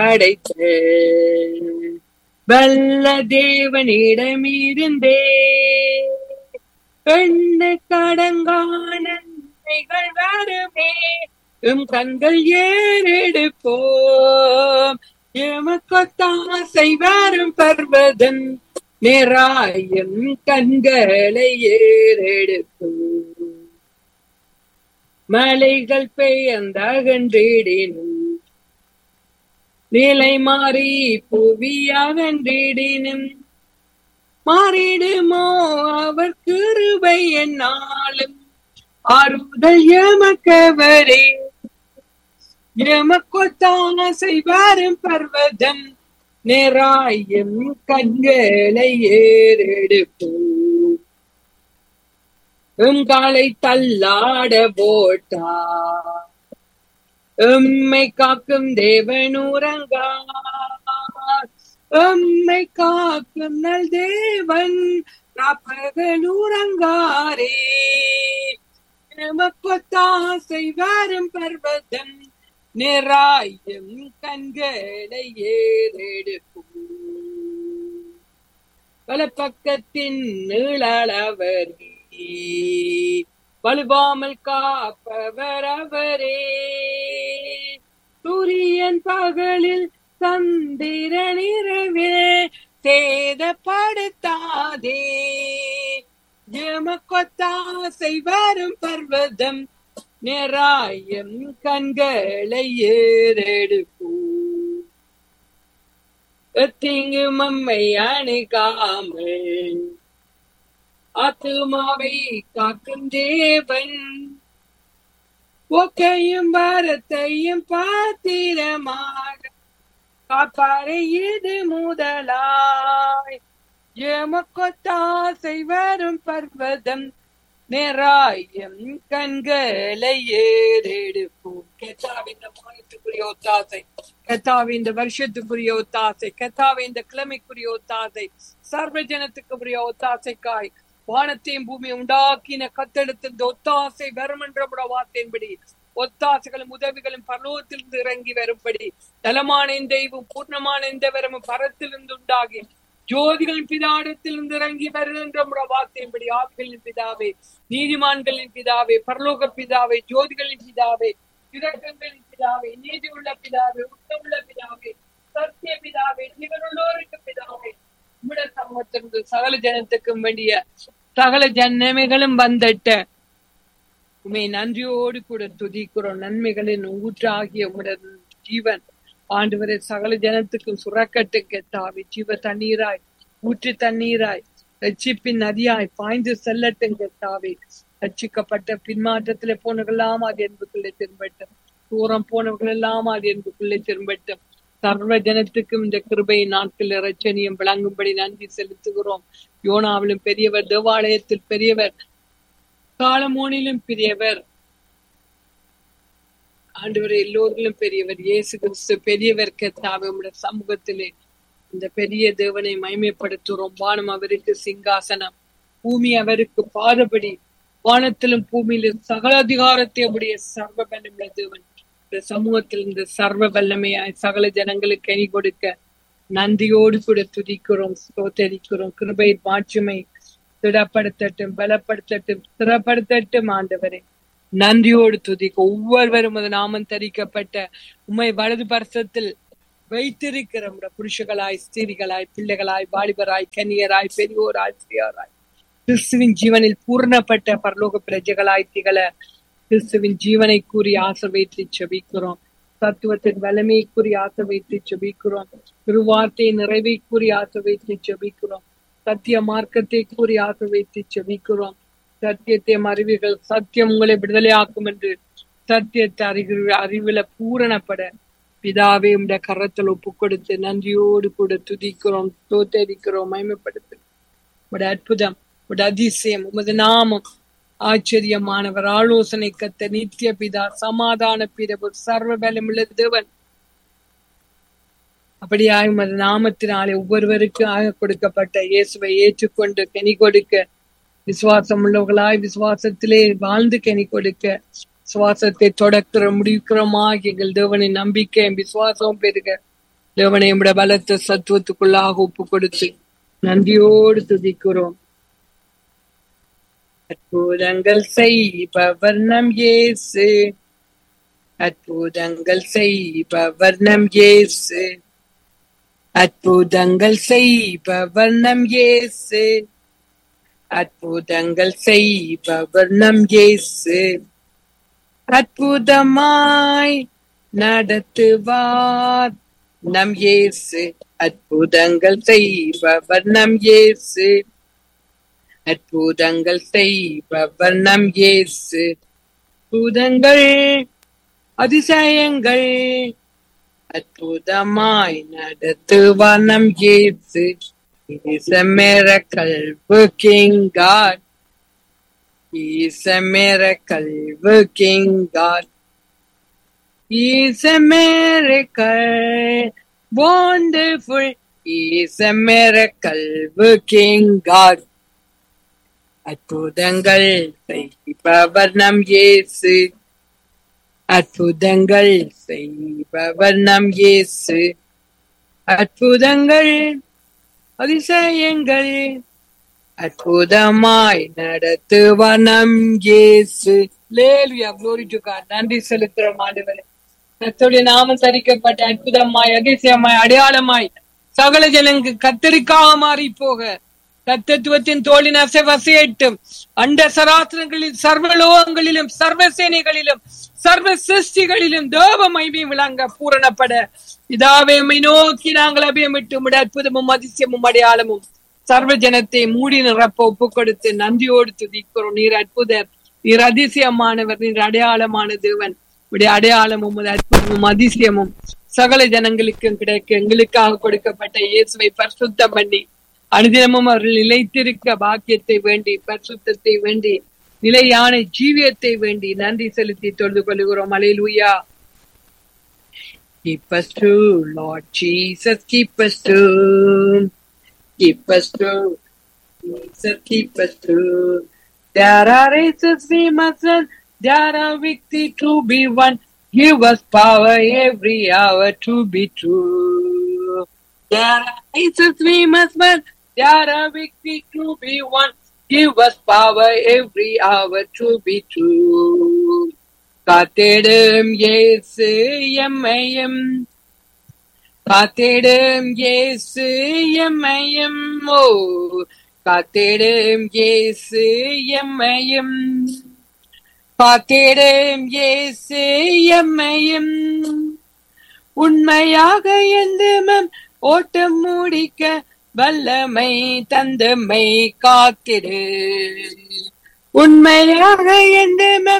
படைத்த வல்ல தேவனிடமிருந்தே கண்ண கடங்கான நன்மைகள் வருமே எம் கண்கள் ஏறெடுப்போம் எமக்கொத்தாசை வரும் பர்வதன் நிராயம் கண்களை ஏறெடுப்போம் மலைகள் பெயர்ந்தகன்றிடினும் நிலை மாறி புவி அகன்றிடினும் மாறிடுமோ அவர் கிருபை என்னாலும் ஆறுதல் எமக்கவரே எமக்கொத்தாசை வரும் பர்வதம் நிராயம் கண்களை ஏறெடுப்போம் எங்காலை தள்ளாட போட்டா எம்மை காக்கும் தேவனூரங்கார் எம்மை காக்கும் நல் தேவன் ராப்பகலூரங்காரே எமக்கொத்தாசை வரும் பர்வதம் நிராயம் கண்களை ஏறெடுக்கும் பல பக்கத்தின் நீளவரே வலுவாமல் காப்பவர் அவரே சூரியன் பகலில் சந்திரன் இரவிலே சேதப்படுத்தாதே எமக்கொத்தாசை வரும் பர்வதம் நிராயம் கண்களை ஏறெடுப்போம் எத்தீங்கு மம்மை அணுகாமல் ஆத்துமாவை காக்கும் தேவன் ஒக்கையும் பாரத்தையும் பாத்திரமாக காப்பாரை இது முதலாய் எமக்கொத்தாசை வரும் பர்வதம் நிராயம் கண்களை ஏறெடுப்போம் கெத்தாவின் மாதத்துக்குரிய ஒத்தாசை கெத்தாவின் இந்த வருஷத்துக்குரிய ஒத்தாசை கெத்தாவின் இந்த கிழமைக்குரிய ஒத்தாசை சர்வ ஜனத்துக்குரிய ஒத்தாசைக்காய் வானத்தையும் பூமி உண்டாக்கின கத்தெடுத்த இந்த ஒத்தாசை வரும் என்ற வார்த்தையின்படி ஒத்தாசைகளும் உதவிகளும் பரலோகத்திலிருந்து இறங்கி வரும்படி தலமான தெய்வம் பூர்ணமான இந்த வரமும் பரத்திலிருந்து உண்டாகி ஜோதிகளின் பிதாடத்திலிருந்து இறங்கி வருகின்ற வார்த்தையின்படி ஆவிகளின் பிதாவே நீதிமான்களின் பிதாவே பரலோக பிதாவே ஜோதிகளின் பிதாவே இரக்கங்களின் பிதாவே நீதி உள்ள பிதாவே உள்ள பிதாவே சத்திய பிதாவே ஜீவனுள்ளோருக்கு பிதாவே உம்முடைய சமூகத்திலிருந்து சகல ஜனத்துக்கும் வேண்டிய சகல ஜனமைகளும் வந்துட்ட உண்மை நன்றியோடு கூட துதிக்கிறோம் நன்மைகளின் ஊற்றாகிய உடைய ஜீவன் ஆண்டவரை சகல ஜனத்துக்கும் சுரக்கட்டும் கெத்தாவி ஜீவ தண்ணீராய் ஊற்று தண்ணீராய் ரட்சிப்பின் நதியாய் பாய்ந்து செல்லட்டும் கெத்தாவி ரட்சிக்கப்பட்ட பின்மாற்றத்திலே போனவர்களெல்லாம் அது என்புக்குள்ளே திரும்பட்டும் தூரம் போனவர்கள் எல்லாம் அது என்புக்குள்ளே திரும்பட்டும் சர்வ ஜனத்துக்கும் இந்த கிருபை நாட்கள் இரட்சணியம் விளங்கும்படி நன்றி செலுத்துகிறோம் யோனாவிலும் பெரியவர் தேவாலயத்தில் பெரியவர் காலமோனிலும் பெரியவர் ஆண்டவர் எல்லோரிலும் பெரியவர் இயேசு கிறிஸ்து பெரியவர் கத்தாவே உடைய சமூகத்திலே இந்த பெரிய தேவனை மைமைப்படுத்துகிறோம் வானம் அவருக்கு சிங்காசனம் பூமி அவருக்கு பாதபடி வானத்திலும் பூமியிலும் சகல அதிகாரத்தை உடைய சர்வ பலமுள்ள தேவன் இந்த சமூகத்தில் இந்த சர்வ வல்லமையாய் சகல ஜனங்களுக்கு கனி கொடுக்க நன்றியோடு கூட துதிக்கிறோம் ஸ்தோத்தரிக்கிறோம் கிருபை மாட்சிமை திடப்படுத்தட்டும் பலப்படுத்தட்டும் ஸ்திரப்படுத்தட்டும் ஆண்டவரே நன்றியோடு துதிக்க ஒவ்வொருவரும் அது நாமம் தரிக்கப்பட்ட உண்மை வலது பரிசத்தில் வைத்திருக்கிற புருஷகளாய் ஸ்திரிகளாய் பிள்ளைகளாய் வாலிபராய் கன்னியராய் பெரியோராய் சிறியோராய் கிறிஸ்துவின் ஜீவனில் பூர்ணப்பட்ட பரலோக பிரஜைகளாய் திகழ கிறிஸ்துவின் ஜீவனை கூறி ஆசை வைத்து செபிக்கிறோம் தத்துவத்தின் வலிமையை கூறி ஆசை வைத்து செபிக்கிறோம் திருவார்த்தையை நிறைவை கூறி ஆசை வைத்து செபிக்கிறோம் சத்திய மார்க்கத்தை கூறி ஆசை வைத்து செபிக்கிறோம் சத்தியத்தை அறிவீர்கள் சத்தியம் உங்களை விடுதலை ஆக்கும் என்று சத்தியத்தை அறிவு அறிவுல பூரணப்பட பிதாவே உடைய கரத்தில் ஒப்பு கொடுத்து நன்றியோடு கூட துதிக்கிறோம் தோத்தரிக்கிறோம் மயமப்படுத்து உடைய அற்புதம் உடைய அதிசயம் உமது நாமம் ஆச்சரியமானவர் ஆலோசனை கத்த நித்திய பிதா சமாதான பிறப்பு சர்வ பலமுள்ள தேவன் அப்படியாய் உமது நாமத்தினாலே ஒவ்வொருவருக்கு ஆக கொடுக்கப்பட்ட இயேசுவை ஏற்றுக்கொண்டு கனி கொடுக்க விசுவாசம் உள்ளவர்களாய் விசுவாசத்திலே வாழ்ந்து கனி கொடுக்க சுவாசத்தை தொடக்கிற முடிக்கிறோமா எங்கள் தேவனின் நம்பிக்கை விசுவாசம் பெருக தேவனை நம்முடைய பலத்த சத்துவத்துக்குள்ளாக ஒப்பு கொடுத்து நன்றியோடு துதிக்கிறோம் அற்புதங்கள் செய்பவர் நம் இயேசு அற்புதங்கள் செய்பவர் நம் இயேசு அற்புதங்கள் செய்பவர் நம் இயேசு அற்புதங்கள் செய்பவர் நம் இயேசு அற்புதமாய் நடத்துவார் நம் இயேசு அற்புதங்கள் செய்பவர் நம் இயேசு அற்புதங்கள் செய்பவர் நம் இயேசு அற்புதங்கள் அதிசயங்கள் அற்புதமாய் நடத்துவார் நம் இயேசு He is a miracle working God. He is a miracle working God. He is a miracle wonderful. He is a miracle working God. அற்புதங்கள் செய்பவர் நம் இயேசு அற்புதங்கள் செய்பவர் நம் இயேசு அற்புதங்கள் அதிசயங்கள் அற்புதமாய் நடத்துவார் நம் இயேசு லேலுயா glory to God நன்றி செலுத்துறோம் ஆண்டவரே கர்த்தருடைய நாமம் தரிக்கப்பட்ட அற்புதமாய் அதிசயமாய் அடையாளமாய் சகல ஜனங்கு கத்தரிக்காக மாறி போக கத்தத்துவத்தின் தோளின் அசைவசையட்டும் அண்ட சராத்திரங்களில் சர்வலோகங்களிலும் சர்வ சேனைகளிலும் சர்வ சிருஷ்டிகளிலும் தேவ மைமை விளங்க பூரணப்பட இதாவே உம்மை நோக்கி நாங்கள் அபியமிட்டு உம்முடைய அற்புதமும் அதிசயமும் அடையாளமும் சர்வ ஜனத்தை மூடி நிரப்ப ஒப்பு கொடுத்து நன்றியோடு துதிக்கிறோம் நீர் அற்புதர் நீர் அதிசயமானவர் நீர் அடையாளமான தேவன் உடைய அடையாளமும் உமது அற்புதமும் அதிசயமும் சகல ஜனங்களுக்கும் கிடைக்க எங்களுக்காக கொடுக்கப்பட்ட இயேசுவை பரிசுத்தம் பண்ணி அனுதினமும் அவர்கள் நிலைத்திருக்க பாக்கியத்தை வேண்டி பரிசுத்தத்தை வேண்டி நிலையான ஜீவியத்தை வேண்டி நன்றி செலுத்தி தொழுது கொள்கிறோம் அலையிலுயா Keep us true, Lord Jesus, keep us true. Keep us true, Jesus, keep us true. There are races we must run, there are victory to be won. Give us power every hour to be true. There are races we must run, there are victory to be won. Give us power every hour to be true. காத்திடும் இயேசு எம்மையும் காத்திடும் இயேசு எம்மையும் ஓ காத்திடும் இயேசு எம்மையும் காத்திடும் இயேசு எம்மையும் உண்மையாக எந்தமம் ஓட்டம் முடிக்க வல்லமை தந்தமை காத்திடு உண்மையாக எந்தமம்